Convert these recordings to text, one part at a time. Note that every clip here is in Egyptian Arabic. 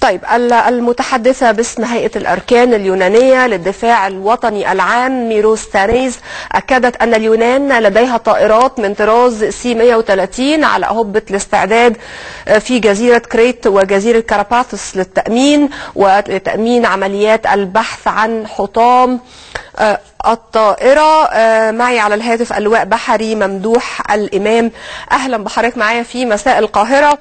طيب ال- المتحدثة باسم هيئة الأركان اليونانية للدفاع الوطني العام ميروس تانيز أكدت أن اليونان لديها طائرات من طراز سي 130 على أهبة الاستعداد في جزيرة كريت وجزيرة كاراباثوس للتأمين ولتأمين عمليات البحث عن حطام آه، الطائرة آه، معي على الهاتف اللواء بحري ممدوح الإمام أهلا بحضرتك معايا في مساء القاهرة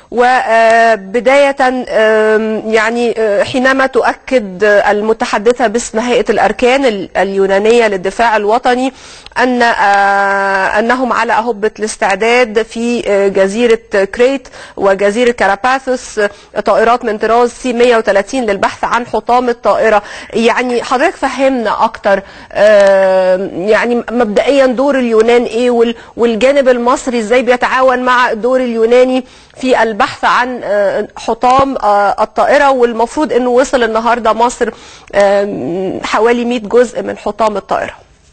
وبداية يعني آه، حينما تؤكد آه، المتحدثة باسم هيئة الأركان ال- اليونانية للدفاع الوطني أن آه، أنهم على أهبة الاستعداد في آه، جزيرة كريت وجزيرة كاراباثوس آه، طائرات من طراز سي 130 للبحث عن حطام الطائرة يعني حضرتك فهمنا أكتر آه، يعني مبدئيا دور اليونان إيه وال- والجانب المصري إزاي بيتعاون مع الدور اليوناني في البحث عن آه، حطام آه، الطائرة والمفروض أنه وصل النهاردة مصر آه، حوالي 100 جزء من حطام الطائرة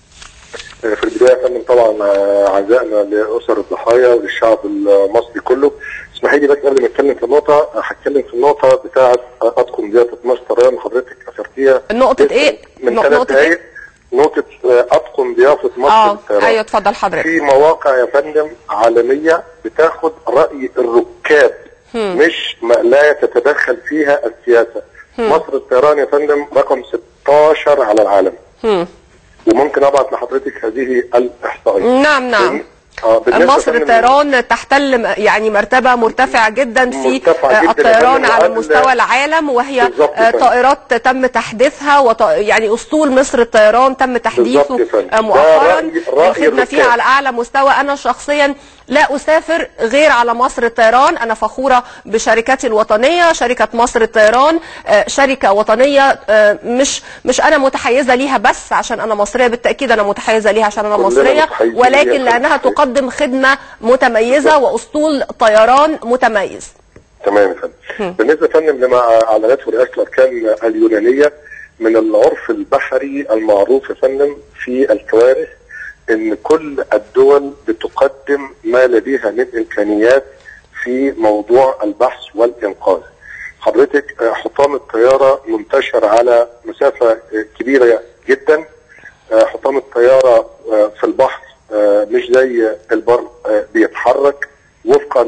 في البدايه يا فندم طبعا آه، عزائنا لاسر الضحايا وللشعب المصري كله اسمحي لي بس قبل ما اتكلم في النقطه آه، هتكلم في النقطه بتاعه آه، اطقم ضيافه مصر طيران حضرتك اثرتيها نقطة إيه؟ من نق- ثلاث نقطة إيه؟ دقائق نقطه آه، اطقم ضيافه مصر اه للطيران ايوه اتفضل حضرتك في مواقع يا فندم عالميه بتاخد راي الركاب مش لا تتدخل فيها السياسه مصر الطيران يا فندم رقم 16 على العالم هم. وممكن ابعت لحضرتك هذه الاحصائيه نعم نعم آه، بالنسبة مصر فندم- الطيران تحتل م- يعني مرتبة مرتفعة جدا في مرتفعة آه، جداً يا الطيران فندم، على وقبل- مستوى العالم وهي بالظبط يا آه، فندم. طائرات تم تحديثها وط... يعني اسطول مصر الطيران تم تحديثه بالظبط يا فندم. آه، ده مؤخرا رأي- رأي الخدمة فيها الركاب. على اعلى مستوى انا شخصيا لا اسافر غير على مصر الطيران انا فخورة بشركتي الوطنية شركة مصر الطيران آه، شركة وطنية آه، مش مش انا متحيزة ليها بس عشان انا مصرية بالتاكيد انا متحيزة ليها عشان انا كلنا مصرية متحيزين ولكن ليها. لانها تقدم خدمة متميزة واسطول طيران متميز تمام يا فندم بالنسبه يا فندم لما اعلنته رئاسه الاركان اليونانيه من العرف البحري المعروف يا فندم في الكوارث ان كل الدول بتقدم ما لديها من امكانيات في موضوع البحث والانقاذ. حضرتك آه، حطام الطياره منتشر على مسافه آه، كبيره جدا آه، حطام الطياره آه، في البحر آه، مش زي البر آه، بيتحرك وفقا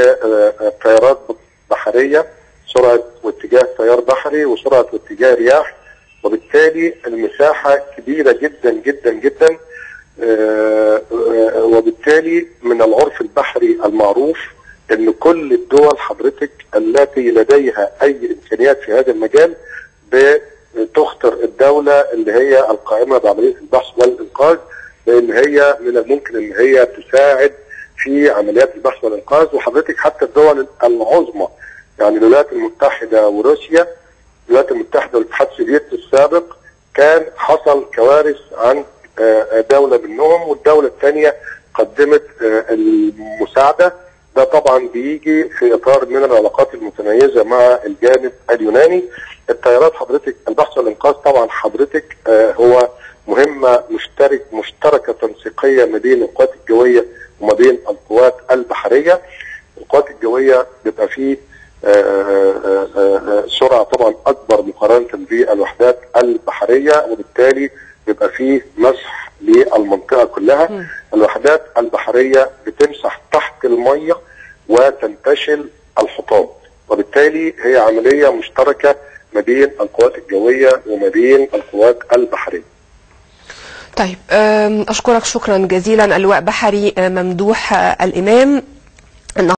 لطيارات بحريه سرعه واتجاه تيار بحري وسرعه واتجاه رياح وبالتالي المساحه كبيره جدا جدا جدا آه، آه، وبالتالي من العرف البحري المعروف ان كل الدول حضرتك التي لديها اي امكانيات في هذا المجال بتخطر الدوله اللي هي القائمه بعمليه البحث والانقاذ لان هي من الممكن ان هي تساعد في عمليات البحث والانقاذ وحضرتك حتى الدول العظمى يعني الولايات المتحده وروسيا الولايات المتحده والاتحاد السوفيتي السابق كان حصل كوارث عن آه، آه، دوله منهم والدوله الثانيه قدمت آه، المساعده ده طبعا بيجي في اطار من العلاقات المتميزه مع الجانب اليوناني الطيارات حضرتك البحث والانقاذ طبعا حضرتك آه، هو مهمه مشترك مشتركه تنسيقيه ما بين القوات الجويه وما بين القوات البحريه القوات الجويه بيبقى فيه آه، آه، آه، آه، سرعه طبعا اكبر مقارنه بالوحدات البحريه وبالتالي بيبقى فيه مسح للمنطقه كلها الوحدات البحريه بتمسح تحت الميه وتنتشل الحطام وبالتالي هي عمليه مشتركه ما بين القوات الجويه وما بين القوات البحريه طيب أم، أشكرك شكرا جزيلا اللواء بحري أه، ممدوح أه، الإمام